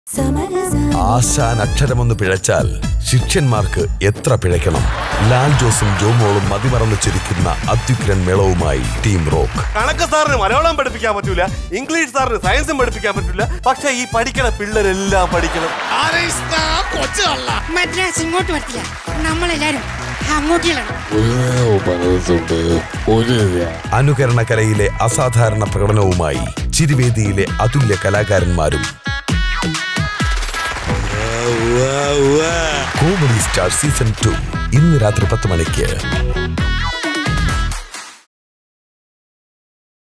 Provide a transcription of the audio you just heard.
ആശാൻ അക്ഷരമൊന്ന് പിഴച്ചാൽ ശിഷ്യന്മാർക്ക് എത്ര പിഴയ്ക്കണം ലാൽ ജോസും ജോമോളും മതിമറന്ന് ചിരിക്കുന്ന അത്യുഗ്രൻ മേളവുമായി ടീം റോക്ക് കണക്ക് സാറിന് മലയാളം പഠിപ്പിക്കാൻ പറ്റൂല ഇംഗ്ലീഷ് സാറിന് സയൻസും പഠിപ്പിക്കാൻ പറ്റൂല പക്ഷെ ഈ പഠിക്കണ പിള്ളേരെല്ലാം പഠിക്കണം മദ്രാസ് ഇങ്ങോട്ട് വരത്തില്ല നമ്മളെല്ലാരും അങ്ങോട്ടിലാണ് ഒരു മനസ്സുണ്ട് ഒരു അനുകരണ കലയിലെ അസാധാരണ പ്രകടനവുമായി ചിരിവേദിയിലെ അതുല്യ കലാകാരന്മാരും കോമഡി സ്റ്റാർ സീസൺ ടു ഇന്ന് രാത്രി പത്ത് മണിക്ക്